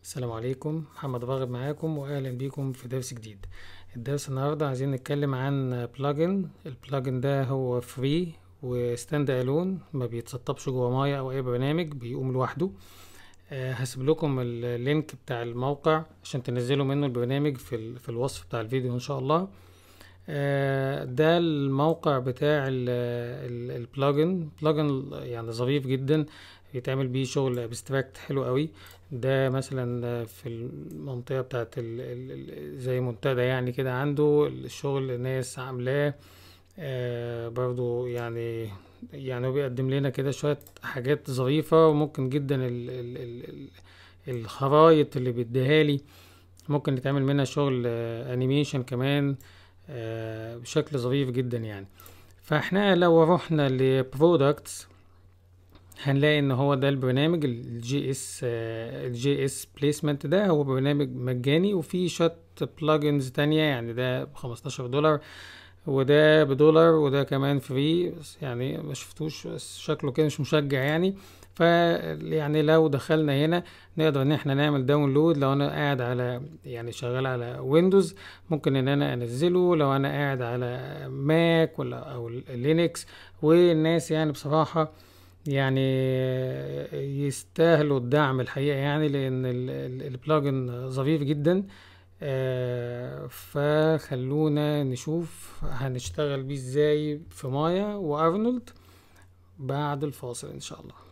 السلام عليكم محمد راغب معاكم واهلا بيكم في درس جديد الدرس النهارده عايزين نتكلم عن بلجن البلجن ده هو فري وستاند الون ما بيتسطبش جوه مايا او اي برنامج بيقوم لوحده آه، هسيب لكم اللينك بتاع الموقع عشان تنزلوا منه البرنامج في, ال- في الوصف بتاع الفيديو ان شاء الله آه، ده الموقع بتاع البلجن بلجن يعني ظريف جدا يتعمل بيه شغل ابستراكت حلو قوي ده مثلا في المنطقة بتاعت ال ال زي منتدى يعني كده عنده الشغل ناس عاملاه آه برضو يعني يعني هو بيقدم لنا كده شوية حاجات ظريفة وممكن جدا ال ال ال ال الخرايط اللي بيديها لي ممكن يتعمل منها شغل آه انيميشن كمان آه بشكل ظريف جدا يعني فاحنا لو رحنا لبرودكتس هنلاقي ان هو ده البرنامج الجي اس الجي اس بليسمنت ده هو برنامج مجاني وفيه شوية بلجنز تانية يعني ده بخمستاشر دولار وده بدولار وده كمان فري بس يعني ما شفتوش بس شكله كده مش مشجع يعني ف يعني لو دخلنا هنا نقدر ان احنا نعمل داونلود لو انا قاعد على يعني شغال على ويندوز ممكن ان انا انزله لو انا قاعد على ماك ولا او لينكس والناس يعني بصراحة يعني يستاهلوا الدعم الحقيقة يعني لأن البلجن ظريف جدا آه، فخلونا نشوف هنشتغل بيه ازاي في مايا وارنولد بعد الفاصل ان شاء الله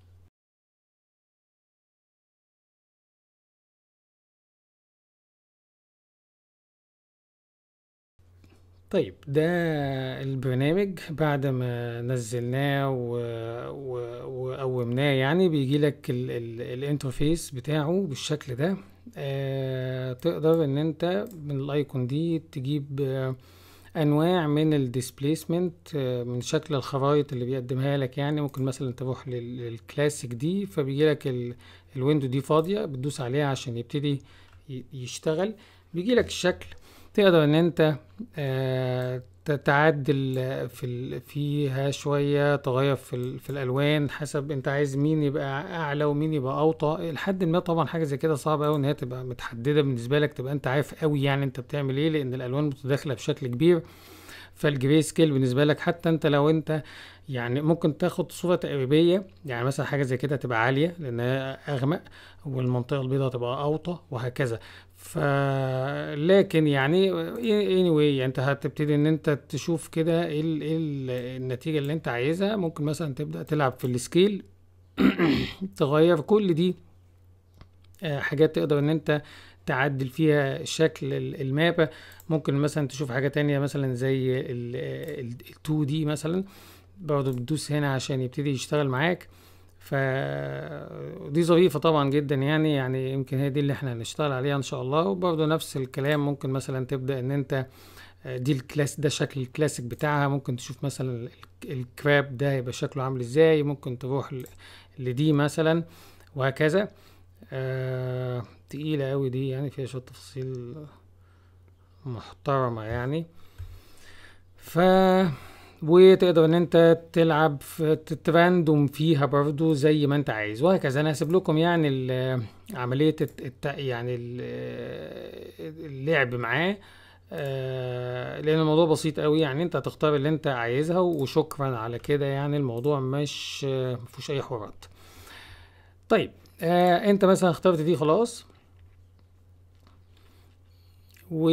طيب ده البرنامج بعد ما نزلناه و... و... وقومناه يعني بيجي لك ال... ال... الانترفيس بتاعه بالشكل ده آه... تقدر ان انت من الايكون دي تجيب آه... انواع من الديسبليسمنت آه... من شكل الخرائط اللي بيقدمها لك يعني ممكن مثلا تروح لل... للكلاسيك دي فبيجي لك ال... الويندو دي فاضية بتدوس عليها عشان يبتدي ي... يشتغل بيجي لك الشكل تقدر ان انت آه تعدل في ال... فيها شوية تغير في, ال... في الالوان حسب انت عايز مين يبقى اعلى ومين يبقى اوطى لحد ما طبعا حاجة زي كده صعبة اوي ان هي تبقى متحددة بالنسبة لك تبقى انت عارف اوي يعني انت بتعمل ايه لان الالوان متداخلة بشكل كبير فالجري سكيل بالنسبة لك حتى انت لو انت يعني ممكن تاخد صورة تقريبية يعني مثلا حاجة زي كده تبقى عالية لأنها أغمق والمنطقة البيضاء تبقى أوطى وهكذا ف لكن يعني anyway يعني انت هتبتدي ان انت تشوف كده ايه ال- ايه ال- النتيجة اللي انت عايزها ممكن مثلا تبدأ تلعب في السكيل تغير كل دي آه، حاجات تقدر ان انت تعدل فيها شكل ال- المابة ممكن مثلا تشوف حاجة تانية مثلا زي ال 2 دي مثلا برضه بتدوس هنا عشان يبتدي يشتغل معاك ف دي ظريفة طبعا جدا يعني يعني يمكن هي دي اللي احنا هنشتغل عليها ان شاء الله وبرضه نفس الكلام ممكن مثلا تبدأ ان انت دي الكلاس ده شكل الكلاسيك بتاعها ممكن تشوف مثلا ال- الكراب ده هيبقى شكله عامل ازاي ممكن تروح ل- لدي مثلا وهكذا آه تقيلة اوي دي يعني فيها شوية تفاصيل محترمة يعني ف وتقدر ان انت تلعب في تراندوم فيها برضو زي ما انت عايز وهكذا انا هسيب لكم يعني ال- عملية الت... الت- يعني ال- اللعب معاه آه، لان الموضوع بسيط قوي يعني انت هتختار اللي انت عايزها وشكرا على كده يعني الموضوع مش آه، مفيهوش اي حوارات طيب آه انت مثلا اخترت دي خلاص و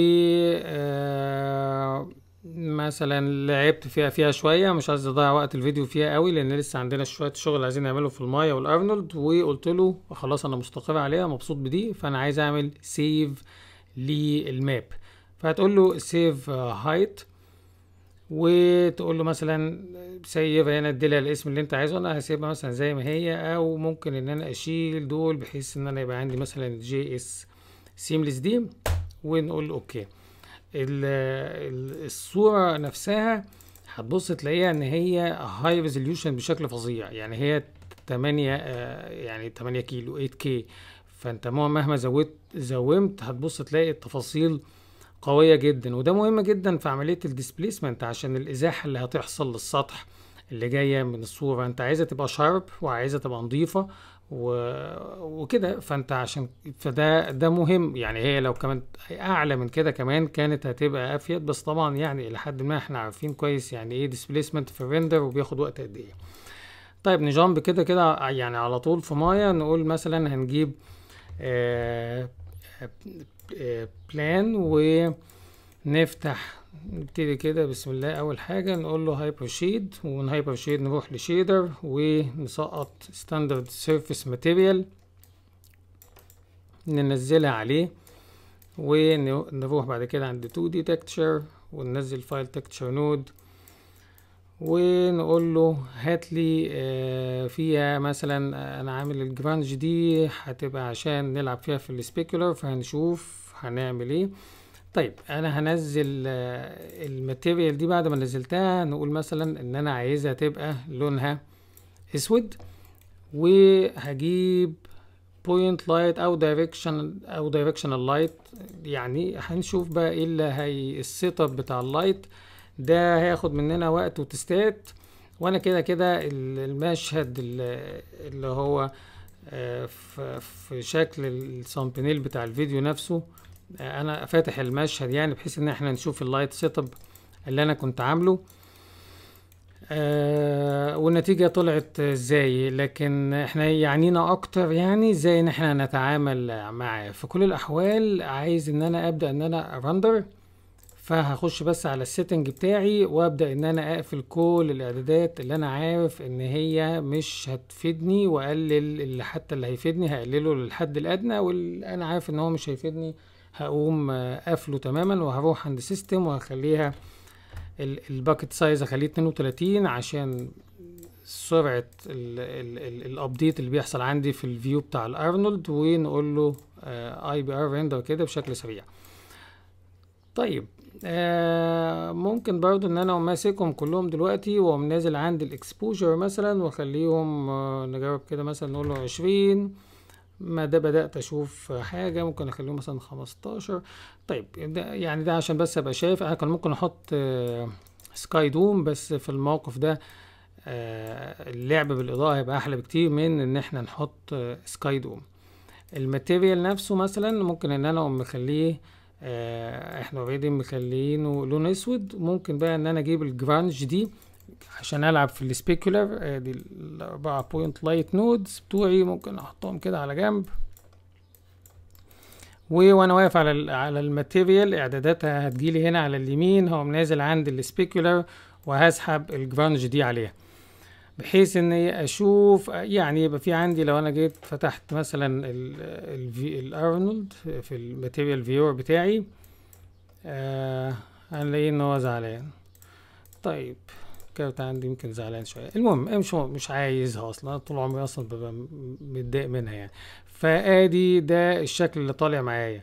آه، مثلا لعبت فيها فيها شوية مش عايز اضيع وقت الفيديو فيها قوي لان لسه عندنا شوية شغل عايزين نعمله في المايا والارنولد وقلت له خلاص انا مستقر عليها مبسوط بدي فانا عايز اعمل سيف للماب فهتقول له سيف هايت وتقول له مثلا سيب هنا اديلها الاسم اللي انت عايزه انا هسيبها مثلا زي ما هي او ممكن ان انا اشيل دول بحيث ان انا يبقى عندي مثلا جي اس سيمليس دي ونقول اوكي ال- ال- الصورة نفسها هتبص تلاقيها ان هي هاي ريزوليوشن بشكل فظيع يعني هي 8 آه، يعني 8 كيلو 8 كي فانت مه- مهما زودت زومت هتبص تلاقي التفاصيل قوية جدا وده مهم جدا في عملية الديسبليسمنت عشان الازاحة اللي هتحصل للسطح اللي جاية من الصورة انت عايزة تبقى شارب وعايزة تبقى نظيفة و- وكده فانت عشان فده ده مهم يعني هي لو كمان اعلى من كده كمان كانت هتبقى افيد بس طبعا يعني الى حد ما احنا عارفين كويس يعني ايه ديسبيسمنت في الريندر وبياخد وقت قد ايه طيب نجامب كده كده يعني على طول في مايا نقول مثلا هنجيب آه آه بلان ونفتح نبتدي كده بسم الله اول حاجه نقول له هايبر شيد ومن هايبر شيد نروح لشيدر ونسقط ستاندرد سيرفيس ماتيريال ننزلها عليه ونروح بعد كده عند 2 دي تكتشر وننزل فايل تكتشر نود ونقول له هات لي آه، فيها مثلا آه، انا عامل الجرانج دي هتبقى عشان نلعب فيها في السبيكولر فهنشوف هنعمل ايه طيب انا هنزل آه، الماتيريال دي بعد ما نزلتها نقول مثلا ان انا عايزها تبقى لونها اسود وهجيب بوينت لايت او دايركشن او دايركشنال لايت يعني هنشوف بقى ايه اللي هي السيت اب بتاع اللايت ده هياخد مننا وقت وتستات وانا كده كده ال- المشهد ال- اللي هو آه، في في شكل السامبنيل بتاع الفيديو نفسه آه، انا فاتح المشهد يعني بحيث ان احنا نشوف اللايت سيت اب اللي انا كنت عامله آه والنتيجة طلعت ازاي لكن احنا يعنينا اكتر يعني ازاي ان احنا نتعامل معاه في كل الاحوال عايز ان انا ابدأ ان انا رندر فهخش بس على السيتنج بتاعي وابدأ ان انا اقفل كل الاعدادات اللي انا عارف ان هي مش هتفيدني واقلل اللي حتى اللي هيفيدني هقلله للحد الادنى واللي انا عارف ان هو مش هيفيدني هقوم آه، قافله تماما وهروح عند سيستم وهخليها الباكت سايز اخليه 32 عشان سرعة الابديت اللي بيحصل عندي في الفيو بتاع الارنولد ونقول له اي بي ار ريندر كده بشكل سريع طيب آه ممكن برضو ان انا أقوم ماسكهم كلهم دلوقتي واقوم نازل عند الاكسبوجر مثلا واخليهم آه نجرب كده مثلا نقول له 20 ما ده بدأت أشوف حاجة ممكن أخليهم مثلا خمستاشر طيب ده يعني ده عشان بس أبقى شايف أنا كان ممكن أحط آه، سكاي دوم بس في الموقف ده آه، اللعب بالإضاءة هيبقى أحلى بكتير من إن إحنا نحط آه، سكاي دوم الماتيريال نفسه مثلا ممكن إن أنا أقوم مخليه آه، إحنا اوريدي مخلينه لون أسود ممكن بقى إن أنا أجيب الجرانج دي عشان ألعب في السبيكولر ادي الأربعة بوينت لايت نودز بتوعي ممكن أحطهم كده على جنب و- وانا واقف على ال على الماتيريال اعداداتها هتجيلي هنا على اليمين هقوم نازل عند السبيكولر وهسحب الجرانج دي عليها بحيث ان اشوف يعني يبقى في عندي لو انا جيت فتحت مثلا الارنولد في الماتيريال فيور بتاعي آه هنلاقيه ان هو زعلان طيب الكارت عندي يمكن زعلان شويه المهم مش مش عايزها اصلا طول عمري اصلا ببقى م- متضايق منها يعني فادي ده الشكل اللي طالع معايا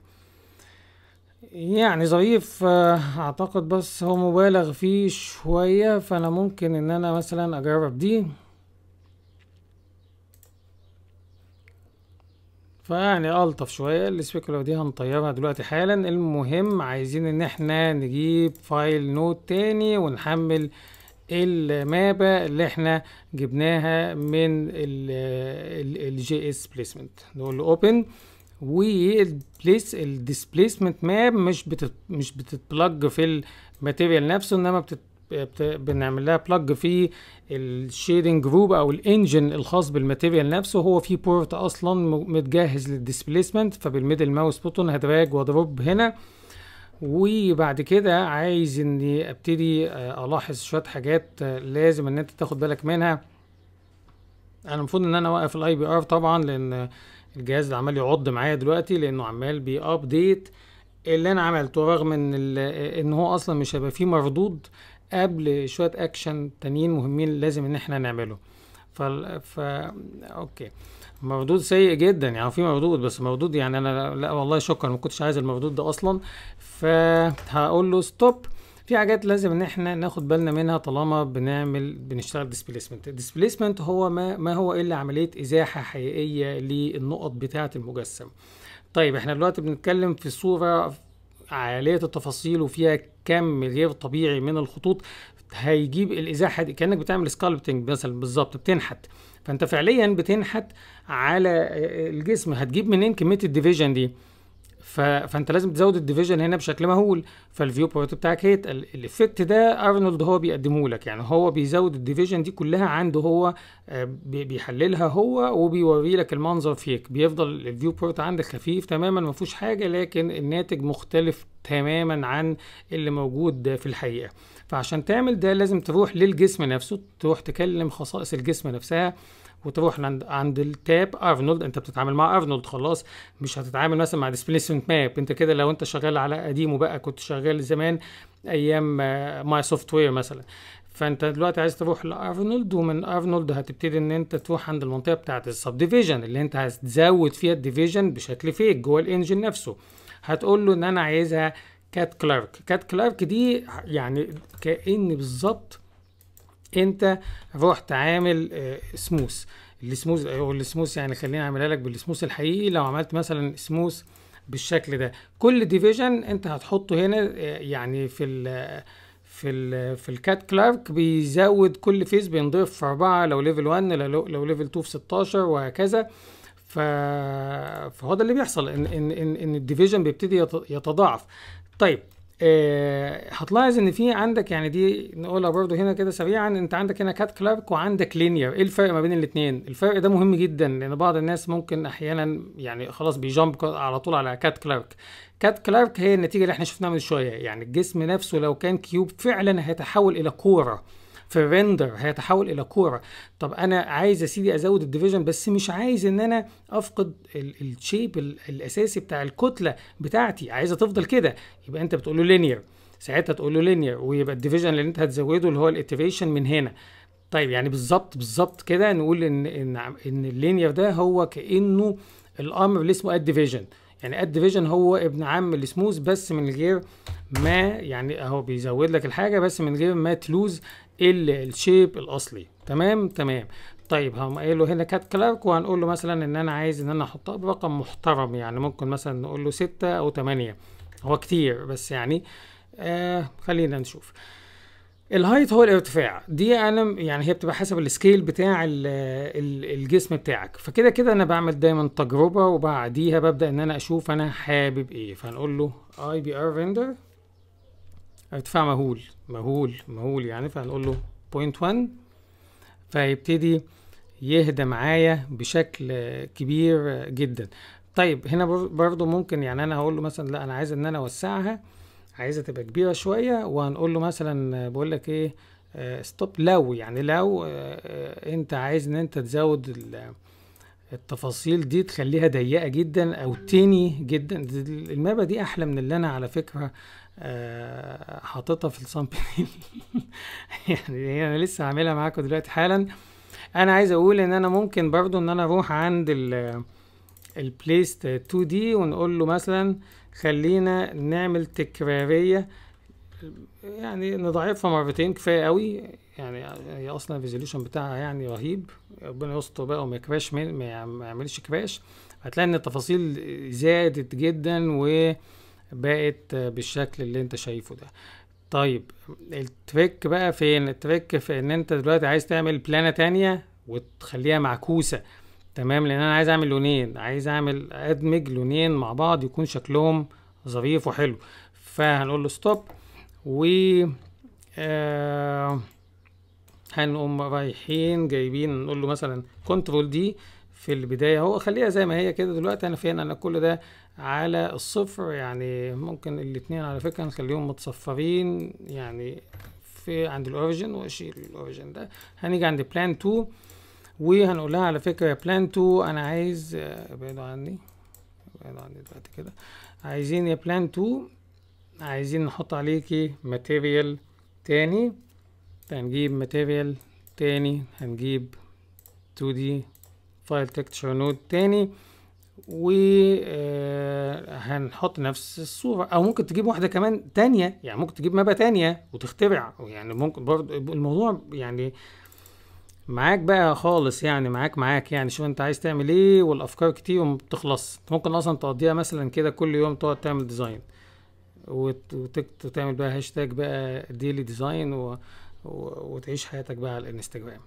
يعني ظريف آه، اعتقد بس هو مبالغ فيه شوية فانا ممكن ان انا مثلا اجرب دي فيعني الطف شوية السبيكولر دي هنطيرها دلوقتي حالا المهم عايزين ان احنا نجيب فايل نوت تاني ونحمل المابة اللي احنا جبناها من الجي اس بليسمنت نقول له اوبن والبليس الديسبليسمنت ماب مش بتت مش بتتبلج في الماتيريال نفسه انما بتت بت- بنعمل لها بلج في الشيدنج جروب او الانجن الخاص بالماتيريال نفسه هو في بورت اصلا م- متجهز للديسبليسمنت فبالميدل ماوس بوتون هدراج وادروب هنا وبعد كده عايز اني ابتدي آه، الاحظ شويه حاجات آه، لازم ان انت تاخد بالك منها انا المفروض ان انا اوقف الاي بي ار طبعا لان الجهاز ده عمال يعض معايا دلوقتي لانه عمال بيابديت اللي انا عملته رغم ان ال- ان هو اصلا مش هيبقى فيه مردود قبل شويه اكشن تانيين مهمين لازم ان احنا نعمله ف ف اوكي مردود سيء جدا يعني في مردود بس مردود يعني انا لا والله شكرا ما كنتش عايز المردود ده اصلا فهقول له ستوب في حاجات لازم ان احنا ناخد بالنا منها طالما بنعمل بنشتغل ديسبيسمنت الديسبيسمنت هو ما ما هو الا عمليه ازاحه حقيقيه للنقط بتاعه المجسم طيب احنا دلوقتي بنتكلم في صوره عاليه التفاصيل وفيها كم غير طبيعي من الخطوط هيجيب الازاحه دي كانك بتعمل سكالبتنج مثلا بالظبط بتنحت فانت فعليا بتنحت على الجسم هتجيب منين كميه الديفيجن دي ف... فانت لازم تزود الديفيجن هنا بشكل مهول فالفيو بورت بتاعك هيتقل الايفكت ده ارنولد هو بيقدمه لك يعني هو بيزود الديفيجن دي كلها عنده هو آه، بي- بيحللها هو وبيوري لك المنظر فيك بيفضل الفيو بورت عندك خفيف تماما ما فيهوش حاجه لكن الناتج مختلف تماما عن اللي موجود في الحقيقه فعشان تعمل ده لازم تروح للجسم نفسه تروح تكلم خصائص الجسم نفسها وتروح عند عند التاب ارنولد انت بتتعامل مع ارنولد خلاص مش هتتعامل مثلا مع ديسبيسمنت ماب انت كده لو انت شغال على قديمه بقى كنت شغال زمان ايام ماي سوفت وير مثلا فانت دلوقتي عايز تروح لارنولد ومن ارنولد هتبتدي ان انت تروح عند المنطقه بتاعه السب ديفيجن اللي انت هتزود فيها الديفيجن بشكل فيك جوه الانجن نفسه هتقول له ان انا عايزها كات كلارك كات كلارك دي يعني كأن بالظبط انت رحت عامل آه، سموث السموث او السموث يعني خليني اعملها لك بالسموث الحقيقي لو عملت مثلا سموث بالشكل ده كل ديفيجن انت هتحطه هنا آه، يعني في ال في ال في الكات كلارك بيزود كل فيز بينضيف في أربعة لو ليفل 1 لو لو ليفل 2 في 16 وهكذا ف... فهو ده اللي بيحصل ان ان ان, إن الديفيجن بيبتدي يت- يتضاعف طيب آه هتلاحظ ان في عندك يعني دي نقولها برضو هنا كده سريعا انت عندك هنا كات كلارك وعندك لينير ايه الفرق ما بين الاثنين الفرق ده مهم جدا لان بعض الناس ممكن احيانا يعني خلاص بيجامب على طول على كات كلارك كات كلارك هي النتيجه اللي احنا شفناها من شويه يعني الجسم نفسه لو كان كيوب فعلا هيتحول الى كوره في الريندر هيتحول الى كوره طب انا عايز يا سيدي ازود الديفيجن بس مش عايز ان انا افقد الشيب الاساسي بتاع الكتله بتاعتي عايزه تفضل كده يبقى انت بتقول له لينير ساعتها تقول له لينير ويبقى الديفيجن اللي انت هتزوده اللي هو الاتريشن من هنا طيب يعني بالظبط بالظبط كده نقول ان ان ان اللينير ده هو كانه الامر اللي اسمه اد ديفيجن يعني اد ديفيجن هو ابن عم السموث بس من غير ما يعني اهو بيزود لك الحاجه بس من غير ما تلوز ال- الشيب الاصلي تمام تمام طيب هم قايل له هنا كات كلارك وهنقول له مثلا ان انا عايز ان انا احطها برقم محترم يعني ممكن مثلا نقول له ستة او تمانية هو كتير بس يعني آه خلينا نشوف الهايت هو الارتفاع دي انا يعني هي بتبقى حسب السكيل بتاع ال ال الجسم بتاعك فكده كده انا بعمل دايما تجربه وبعديها ببدا ان انا اشوف انا حابب ايه فهنقول له اي بي ار ريندر ارتفاع مهول مهول مهول يعني فهنقول له 0.1 فيبتدي يهدى معايا بشكل كبير جدا طيب هنا بر- برضو ممكن يعني انا هقول له مثلا لا انا عايز ان انا اوسعها عايزها تبقى كبيره شويه وهنقول له مثلا بقول لك ايه ستوب لو يعني لو آه، آه، انت عايز ان انت تزود ال- التفاصيل دي تخليها ضيقه جدا او تيني جدا دي- المابة دي احلى من اللي انا على فكره آه، حاططها في الصامبل يعني هي انا لسه عاملها معاكم دلوقتي حالا انا عايز اقول ان انا ممكن برضو ان انا اروح عند ال البليست 2 دي ونقول له مثلا خلينا نعمل تكرارية يعني نضاعفها مرتين كفاية قوي يعني هي اصلا الريزوليوشن بتاعها يعني رهيب ربنا يستر بقى وما يكراش من- ما يعم- ما يعملش كراش هتلاقي ان التفاصيل زادت جدا وبقت بالشكل اللي انت شايفه ده طيب التريك بقى فين التريك في ان انت دلوقتي عايز تعمل بلانة تانية وتخليها معكوسة تمام لان انا عايز اعمل لونين عايز اعمل ادمج لونين مع بعض يكون شكلهم ظريف وحلو فهنقول له ستوب و آه هنقوم رايحين جايبين نقول له مثلا كنترول دي في البداية هو خليها زي ما هي كده دلوقتي انا فين انا كل ده على الصفر يعني ممكن الاتنين على فكرة نخليهم متصفرين يعني في عند الاوريجن واشيل الاوريجن ده هنيجي عند بلان 2 وهنقول لها على فكرة يا بلان 2 انا عايز آه، ابعدوا عني ابعدوا عني دلوقتي كده عايزين يا بلان 2 عايزين نحط عليكي ماتيريال تاني هنجيب ماتيريال تاني هنجيب 2D فايل تكتشر نود تاني وهنحط نفس الصورة أو ممكن تجيب واحدة كمان تانية يعني ممكن تجيب مابة تانية وتخترع يعني ممكن برضه الموضوع يعني معاك بقى خالص يعني معاك معاك يعني شوف انت عايز تعمل ايه والافكار كتير وما بتخلص انت ممكن اصلا تقضيها مثلا كده كل يوم تقعد تعمل ديزاين وت- وتكت- وتعمل بقى هاشتاج بقى ديلي ديزاين و... و... وتعيش حياتك بقى على الانستجرام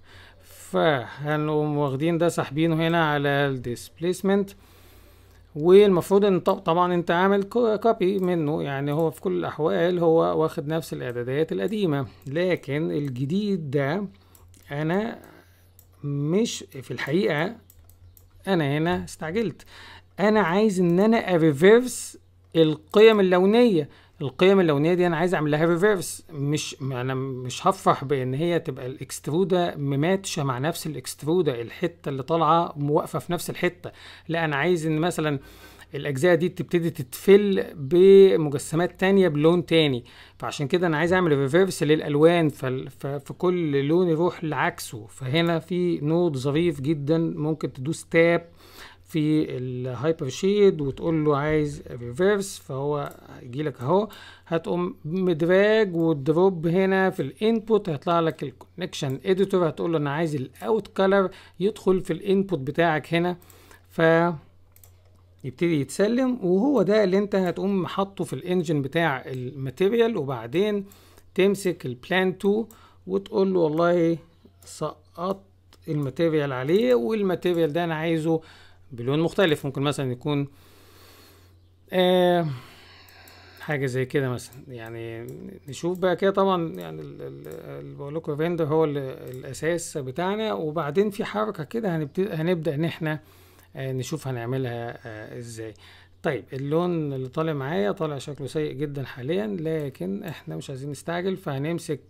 فهنقوم واخدين ده ساحبينه هنا على الديسبليسمنت والمفروض ان طب- طبعا انت عامل كوبي منه يعني هو في كل الاحوال هو واخد نفس الاعدادات القديمة لكن الجديد ده انا مش في الحقيقة انا هنا استعجلت انا عايز ان انا اريفيرس القيم اللونيه القيم اللونيه دي انا عايز اعمل لها ريفيرس مش انا مش هفرح بان هي تبقى الاكستروده مماتشه مع نفس الاكستروده الحته اللي طالعه واقفه في نفس الحته لا انا عايز ان مثلا الاجزاء دي تبتدي تتفل بمجسمات تانية بلون تاني فعشان كده انا عايز اعمل ريفيرس للالوان فال- ف- فكل لون يروح لعكسه فهنا في نود ظريف جدا ممكن تدوس تاب في الهايبر شيد وتقول له عايز ريفيرس فهو هيجي لك اهو هتقوم مدراج والدروب هنا في الانبوت هيطلع لك الكونكشن اديتور هتقول له انا عايز الاوت كلر يدخل في الانبوت بتاعك هنا ف يبتدي يتسلم وهو ده اللي انت هتقوم حاطه في الانجن بتاع الماتيريال وبعدين تمسك البلان 2 وتقول له والله سقط الماتيريال عليه والماتيريال ده انا عايزه بلون مختلف ممكن مثلا يكون آه حاجة زي كده مثلا يعني نشوف بقى كده طبعا يعني ال- ال- اللي بقول لكم الريندر هو ال- الأساس بتاعنا وبعدين في حركة كده هنبتدي هنبدأ إن احنا آه، نشوف هنعملها آه، ازاي طيب اللون اللي طالع معايا طالع شكله سيء جدا حاليا لكن احنا مش عايزين نستعجل فهنمسك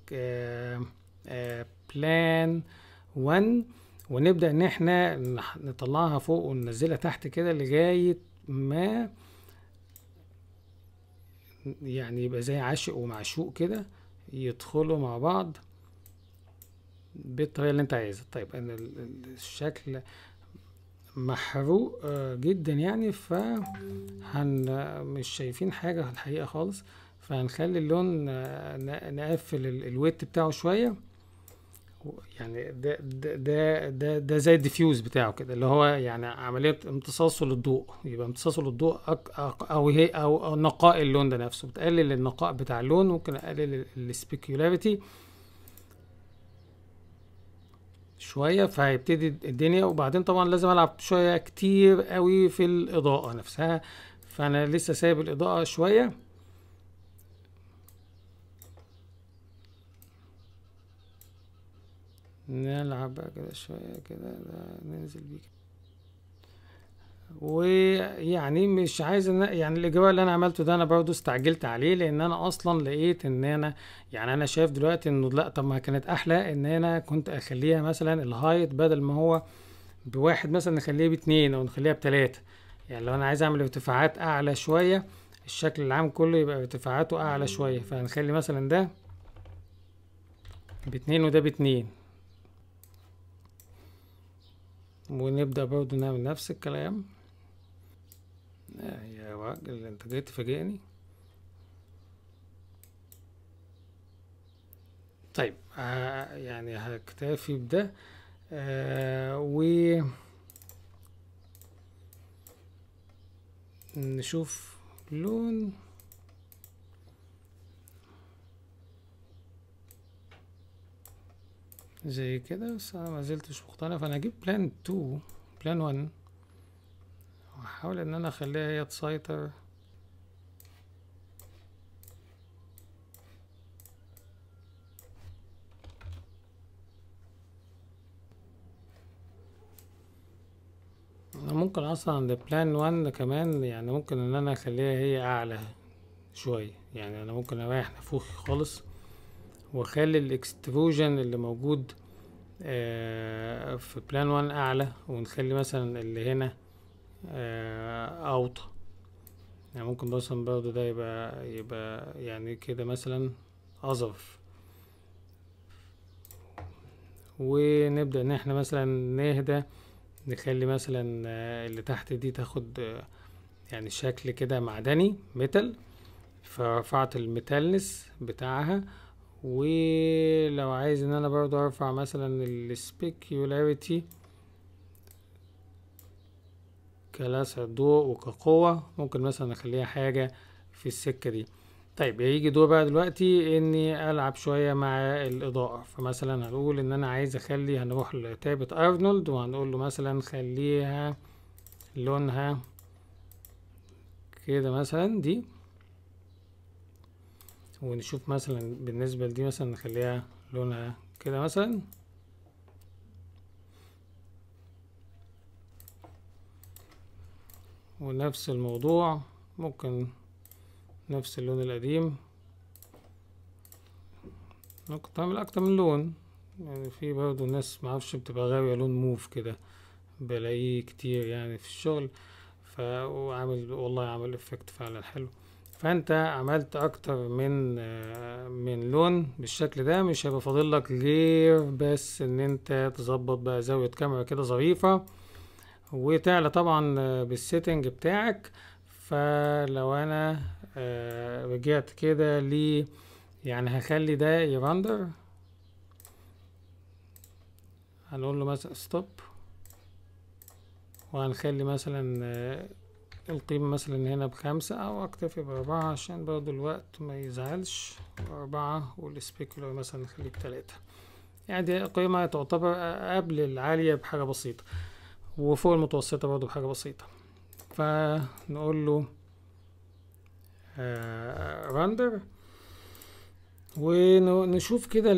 بلان 1 ونبدأ ان احنا نح- نطلعها فوق وننزلها تحت كده لغاية ما يعني يبقى زي عاشق ومعشوق كده يدخلوا مع بعض بالطريقة اللي انت عايزها طيب انا ال- ال- الشكل محروق آه، جدا يعني ف هن مش شايفين حاجة الحقيقة خالص فهنخلي اللون آه، ن- نقفل ال- الويت بتاعه شوية و- يعني ده ده ده ده, ده زي الديفيوز بتاعه كده اللي هو يعني عملية امتصاصه للضوء يبقى امتصاصه للضوء أك أك أو هي أو أو نقاء اللون ده نفسه بتقلل النقاء بتاع اللون ممكن أقلل السبيكيولاريتي شوية فهيبتدي الدنيا وبعدين طبعا لازم ألعب شوية كتير قوي في الإضاءة نفسها فأنا لسه سايب الإضاءة شوية نلعب بقى كده شوية كده ده ننزل بيه كده. ويعني مش عايز ان يعني الاجراء اللي انا عملته ده انا برضو استعجلت عليه لان انا اصلا لقيت ان انا يعني انا شايف دلوقتي انه لا طب ما كانت احلى ان انا كنت اخليها مثلا الهايت بدل ما هو بواحد مثلا نخليه باتنين او نخليها بتلاتة يعني لو انا عايز اعمل ارتفاعات اعلى شوية الشكل العام كله يبقى ارتفاعاته اعلى شوية فهنخلي مثلا ده باتنين وده باتنين ونبدأ برضو نعمل نفس الكلام آه يا راجل انت جاي تفاجئني طيب آه يعني هكتفي بده آه و نشوف لون زي كده بس انا ما زلتش مقتنع فانا هجيب بلان 2 بلان 1 واحاول ان انا اخليها هي تسيطر أنا ممكن اصلا عند بلان 1 كمان يعني ممكن ان انا اخليها هي اعلى شوية يعني انا ممكن اريح نفوخي خالص واخلي الاكستروجن اللي موجود آه، في بلان 1 اعلى ونخلي مثلا اللي هنا آه، اوطى يعني ممكن مثلا برضه ده يبقى يبقى يعني كده مثلا اظرف ونبدأ ان احنا مثلا نهدى نخلي مثلا آه، اللي تحت دي تاخد آه، يعني شكل كده معدني ميتال فرفعت الميتالنس بتاعها ولو عايز ان انا برضو ارفع مثلا السبيكيولاريتي كلاسع ضوء وكقوة ممكن مثلا اخليها حاجة في السكة دي طيب هيجي دور بقى دلوقتي اني العب شوية مع الاضاءة فمثلا هنقول ان انا عايز اخلي هنروح لتابة ارنولد وهنقول له مثلا خليها لونها كده مثلا دي ونشوف مثلا بالنسبة لدي مثلا نخليها لونها كده مثلا ونفس الموضوع ممكن نفس اللون القديم ممكن تعمل اكتر من لون يعني في برضه ناس معرفش بتبقى غاوية لون موف كده بلاقيه كتير يعني في الشغل فعامل والله عمل افكت فعلا حلو فانت عملت اكتر من من لون بالشكل ده مش هيبقى فاضل لك غير بس ان انت تظبط بقى زاوية كاميرا كده ظريفة وتعلى طبعا بالسيتنج بتاعك فلو انا رجعت كده ل يعني هخلي ده يرندر هنقول له مثلا ستوب وهنخلي مثلا القيمة مثلا هنا بخمسة أو أكتفي بأربعة عشان برضو الوقت ما يزعلش أربعة والسبيكولر مثلا نخليه بتلاتة يعني دي قيمة تعتبر قبل العالية بحاجة بسيطة وفوق المتوسطة برضو بحاجة بسيطة فنقول له رندر ونشوف كده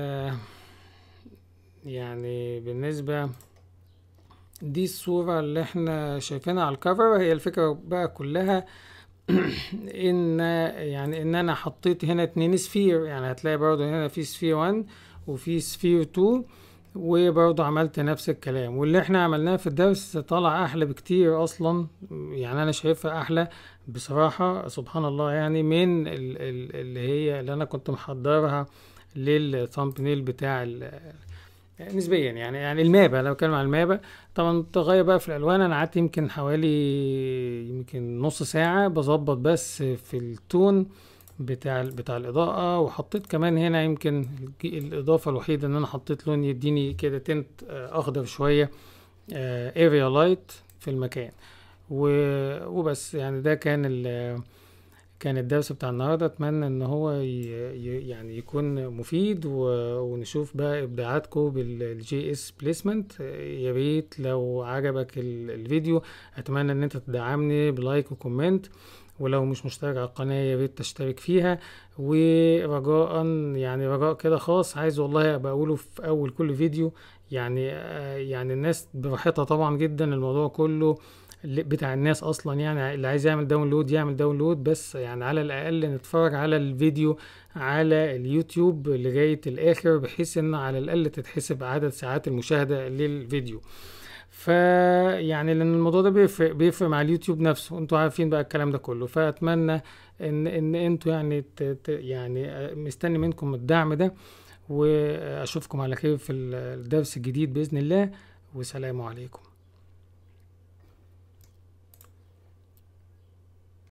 يعني بالنسبة دي الصورة اللي احنا شايفينها على الكفر هي الفكرة بقى كلها ان يعني ان انا حطيت هنا اتنين سفير يعني هتلاقي برضو هنا في سفير 1 وفي سفير 2 وبرضه عملت نفس الكلام واللي احنا عملناه في الدرس طلع احلى بكتير اصلا يعني انا شايفها احلى بصراحة سبحان الله يعني من اللي هي اللي انا كنت محضرها للثامبنيل بتاع نسبيا يعني يعني المابا لو بتكلم عن المابا طبعا تغير بقى في الالوان انا قعدت يمكن حوالي يمكن نص ساعة بظبط بس في التون بتاع بتاع الاضاءة وحطيت كمان هنا يمكن الاضافة الوحيدة ان انا حطيت لون يديني كده تنت اخضر شوية اريا لايت في المكان وبس يعني ده كان كان الدرس بتاع النهارده اتمنى ان هو يعني يكون مفيد ونشوف بقى ابداعاتكم بالجي اس بليسمنت يا ريت لو عجبك الفيديو اتمنى ان انت تدعمني بلايك وكومنت ولو مش مشترك على القناة يا ريت تشترك فيها ورجاء يعني رجاء كده خاص عايز والله ابقى اقوله في اول كل فيديو يعني يعني الناس براحتها طبعا جدا الموضوع كله بتاع الناس اصلا يعني اللي عايز يعمل داونلود يعمل داونلود بس يعني على الاقل نتفرج على الفيديو على اليوتيوب لغاية الاخر بحيث ان على الاقل تتحسب عدد ساعات المشاهدة للفيديو فيعني لان الموضوع ده بيفرق بيفرق مع اليوتيوب نفسه انتوا عارفين بقى الكلام ده كله فاتمنى ان ان انتوا يعني يعني مستني منكم الدعم ده واشوفكم على خير في الدرس الجديد باذن الله وسلام عليكم